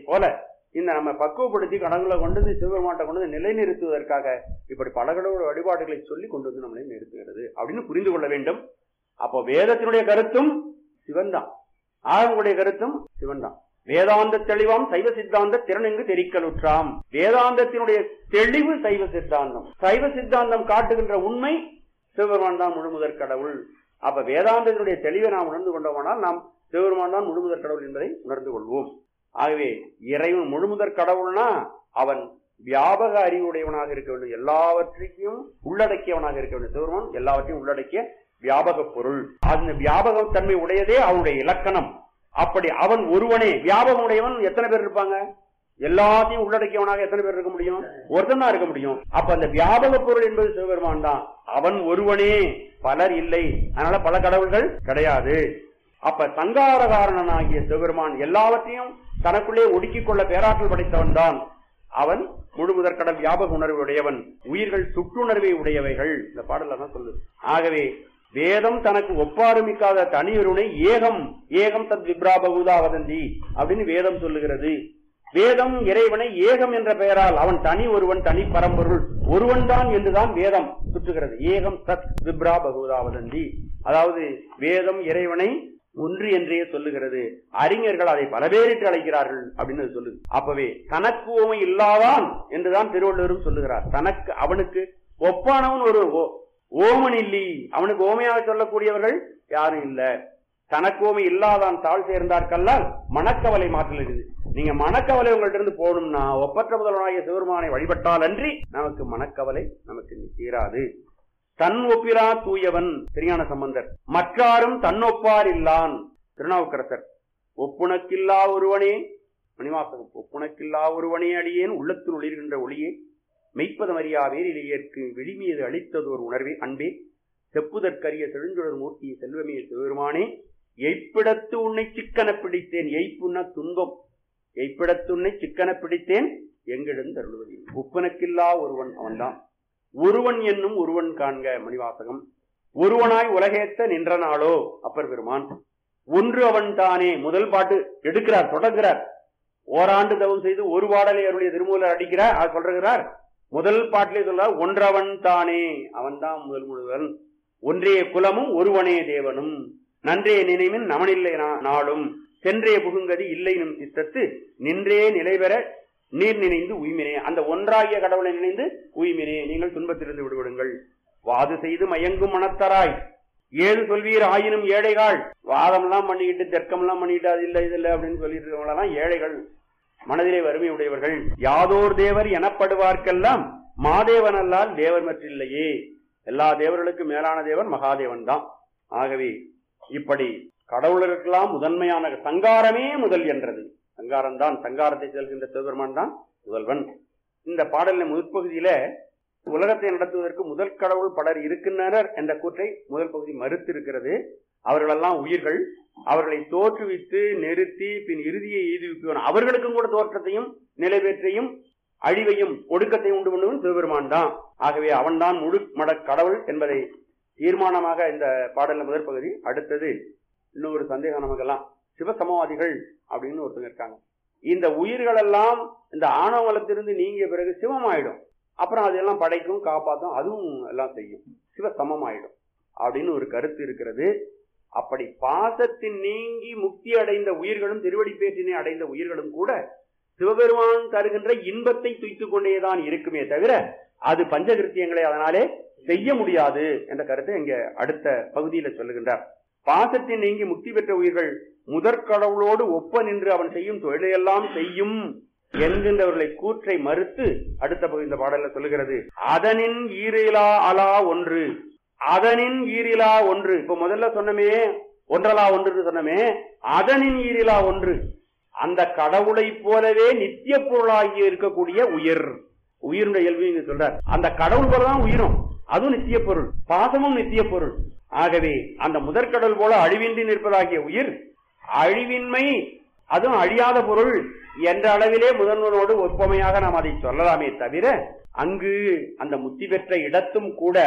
போல இந்த நம்ம பக்குவப்படுத்தி கடவுளை கொண்டு வந்து சிவபெருமாட்டை கொண்டு வந்து நிலைநிறுத்துவதற்காக இப்படி பல கடவுள் வழிபாடுகளை சொல்லி கொண்டு வந்து நம்மளை நிறுத்துகிறது அப்படின்னு புரிந்து கொள்ள வேண்டும் அப்போ வேதத்தினுடைய கருத்தும் சிவன்தான் ஆகமுடைய கருத்தும் சிவன்தான் வேதாந்த தெளிவாம் சைவ சித்தாந்த திறனெங்கு தெரிக்கலுற்றாம் வேதாந்தத்தினுடைய தெளிவு சைவ சித்தாந்தம் சைவ சித்தாந்தம் காட்டுகின்ற உண்மை சிவபெருமான் தான் முழுமுதற் கடவுள் அப்ப வேதாந்தத்தினுடைய தெளிவை நாம் உணர்ந்து கொண்டோமானால் நாம் சிவபெருமான் தான் முழுமுதற் கடவுள் என்பதை உணர்ந்து கொள்வோம் ஆகவே இறைவன் முழுமுதற் கடவுள்னா அவன் வியாபக அறிவுடையவனாக இருக்க வேண்டும் எல்லாவற்றையும் உள்ளடக்கியவனாக இருக்க வேண்டும் சிவபெருமான் எல்லாவற்றையும் உள்ளடக்கிய வியாபக பொருள் அந்த வியாபக தன்மை உடையதே அவனுடைய இலக்கணம் அப்படி அவன் ஒருவனே வியாபகம் உடையவன் எத்தனை பேர் இருப்பாங்க எல்லாத்தையும் உள்ளடக்கியவனாக எத்தனை பேர் இருக்க முடியும் ஒருத்தன் தான் இருக்க முடியும் அப்ப அந்த வியாபக பொருள் என்பது சிவபெருமான் தான் அவன் ஒருவனே பலர் இல்லை அதனால பல கடவுள்கள் கிடையாது அப்ப சங்காரகாரணனாகிய சிவபெருமான் எல்லாவற்றையும் தனக்குள்ளே ஒடுக்கிக் கொள்ள பேராற்றல் படைத்தவன் தான் அவன் முழு முதற்கடல் வியாபக உணர்வு உடையவன் உயிர்கள் சுற்றுணர்வை உடையவைகள் இந்த பாடல தான் சொல்லுது ஆகவே வேதம் தனக்கு ஒப்பாருமிக்காத தனியொருனை ஏகம் ஏகம் தத் விப்ராபகுதா வதந்தி அப்படின்னு வேதம் சொல்லுகிறது வேதம் இறைவனை ஏகம் என்ற பெயரால் அவன் தனி ஒருவன் தனி பரம்பொருள் ஒருவன் தான் என்றுதான் வேதம் சுற்றுகிறது ஏகம் தத் விப்ரா பகுதா வதந்தி அதாவது வேதம் இறைவனை ஒன்று என்றே சொல்லுகிறது அறிஞர்கள் அதை பலவேறிட்டு அழைக்கிறார்கள் அப்படின்னு அது சொல்லுது அப்பவே தனக்கு ஓமை இல்லாதான் என்றுதான் திருவள்ளுவரும் சொல்லுகிறார் தனக்கு அவனுக்கு ஒப்பானவன் ஒரு ஓ- ஓமன் இல்லி அவனுக்கு ஓமையாக சொல்லக்கூடியவர்கள் யாரும் இல்ல தனக்கு ஓமை இல்லாதான் தாழ் சேர்ந்தார்கல்லால் மனக்கவலை மாற்றல் இருக்குது நீங்க மனக்கவலை உங்கள்ட்ட இருந்து போகணும்னா ஒப்பற்ற முதல்வனாகிய சிவருமானை வழிபட்டால் அன்றி நமக்கு மனக்கவலை நமக்கு தீராது தன் ஒப்பிலா தூயவன் சரியான சம்பந்தர் மற்றாரும் தன்னொப்பார் இல்லான் திருநாவுக்கரசர் ஒப்புணக்கில்லா ஒருவனே மணிவாசகம் ஒப்புணக்கில்லா ஒருவனே அடியேன் உள்ளத்தில் ஒளிர்கின்ற ஒளியே மெய்ப்பதமறியா வேரிலேயற்கு வெளிமீது அளித்ததோர் உணர்வே அன்பே செப்புதற்கரிய செழுஞ்சுடர் மூர்த்திய செல்வமே சிவபெருமானே எய்ப்பிடத்து உன்னை சிக்கன பிடித்தேன் எய்ப்புன துன்பம் எய்ப்பிடத்து உன்னை சிக்கன பிடித்தேன் எங்கிடந்தருளுவது ஒப்புனக்கில்லா ஒருவன் அவன்தான் ஒருவன் என்னும் ஒருவன் காண்க மணிவாசகம் ஒருவனாய் உலகேத்த நின்ற நாளோ அப்பர் பெருமான் ஒன்று அவன் தானே முதல் பாட்டு எடுக்கிறார் தொடங்குகிறார் ஓராண்டு தவம் செய்து ஒரு பாடலை அவருடைய திருமூலர் அடிக்கிறார் அவர் சொல்றார் முதல் பாட்டிலே சொல்றார் ஒன்றவன் தானே அவன்தான் முதல் முழுவன் ஒன்றே குலமும் ஒருவனே தேவனும் நன்றே நினைவின் நமனில்லை நா- நாளும் சென்றே புகுங்கதி இல்லைனும் சித்தத்து நின்றே நிலைபெற நீர் நினைந்து உய்மினே அந்த ஒன்றாகிய கடவுளை நினைந்து உய்மினே நீங்கள் துன்பத்திலிருந்து விடுவிடுங்கள் வாது செய்து மயங்கும் மனத்தராய் ஏது சொல்வீர் ஆயினும் ஏழைகள் வாதம் எல்லாம் பண்ணிக்கிட்டு தெற்கம் எல்லாம் பண்ணிக்கிட்டு அது இல்ல இது இல்ல அப்படின்னு சொல்லிட்டு இருக்கவங்களெல்லாம் ஏழைகள் மனதிலே வறுமை உடையவர்கள் யாதோர் தேவர் எனப்படுவார்க்கெல்லாம் மாதேவன் அல்லால் தேவர் மற்றில்லையே எல்லா தேவர்களுக்கும் மேலான தேவன் மகாதேவன் தான் ஆகவே இப்படி கடவுளருக்கெல்லாம் முதன்மையான சங்காரமே முதல் என்றது சங்காரம் தான் சங்காரத்தை செல்கின்ற சிவபெருமான் தான் முதல்வன் இந்த பாடலின் முற்பகுதியில உலகத்தை நடத்துவதற்கு முதல் கடவுள் பலர் இருக்கின்றனர் என்ற கூற்றை முதல் பகுதி மறுத்து இருக்கிறது அவர்களெல்லாம் உயிர்கள் அவர்களை தோற்றுவித்து நிறுத்தி பின் இறுதியை எய்துவிப்பவன் அவர்களுக்கும் கூட தோற்றத்தையும் நிலைபெற்றையும் அழிவையும் ஒடுக்கத்தையும் உண்டு பண்ணுவன் சிவபெருமான் தான் ஆகவே அவன்தான் முழு மட கடவுள் என்பதை தீர்மானமாக இந்த பாடலின் முதல் பகுதி அடுத்தது இன்னொரு சந்தேகம் நமக்கெல்லாம் சிவசமவாதிகள் அப்படின்னு ஒருத்தங்க இருக்காங்க இந்த உயிர்கள் எல்லாம் இந்த ஆணவலத்திலிருந்து நீங்கிய பிறகு சிவமாயிடும் அப்புறம் அதெல்லாம் படைக்கும் காப்பாற்றும் அதுவும் எல்லாம் செய்யும் சிவ சமமாயிடும் அப்படின்னு ஒரு கருத்து இருக்கிறது அப்படி பாசத்தின் நீங்கி முக்தி அடைந்த உயிர்களும் திருவடி பேற்றினை அடைந்த உயிர்களும் கூட சிவபெருமான் தருகின்ற இன்பத்தை துய்த்துக் கொண்டேதான் இருக்குமே தவிர அது பஞ்சகிருத்தியங்களை அதனாலே செய்ய முடியாது என்ற கருத்தை இங்க அடுத்த பகுதியில சொல்லுகின்றார் பாசத்தின் நீங்கி முக்தி பெற்ற உயிர்கள் முதற் கடவுளோடு ஒப்ப நின்று அவன் செய்யும் தொழிலையெல்லாம் செய்யும் என்கின்றவர்களை கூற்றை மறுத்து அடுத்த பகுதி இந்த பாடல்ல சொல்லுகிறது அதனின் ஈரிலா அலா ஒன்று அதனின் ஈரிலா ஒன்று இப்ப முதல்ல சொன்னமே ஒன்றலா ஒன்று சொன்னமே அதனின் ஈரிலா ஒன்று அந்த கடவுளை போலவே நித்திய பொருளாகி இருக்கக்கூடிய உயிர் உயிருடைய இயல்பு இங்க சொல்றார் அந்த கடவுள் போலதான் உயிரும் அதுவும் நித்திய பொருள் பாசமும் நித்திய பொருள் ஆகவே அந்த முதற்கடல் போல அழிவின்றி நிற்பதாகிய உயிர் அழிவின்மை அதுவும் அழியாத பொருள் என்ற அளவிலே முதல்வனோடு ஒப்புமையாக நாம் அதை சொல்லலாமே தவிர அங்கு அந்த முத்தி பெற்ற இடத்தும் கூட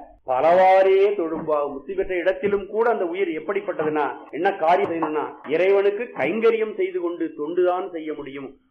பலவாறே தொழும்பாகும் முத்தி பெற்ற இடத்திலும் கூட அந்த உயிர் எப்படிப்பட்டதுன்னா என்ன காரியம் செய்யணும்னா இறைவனுக்கு கைங்கரியம் செய்து கொண்டு தொண்டுதான் செய்ய முடியும்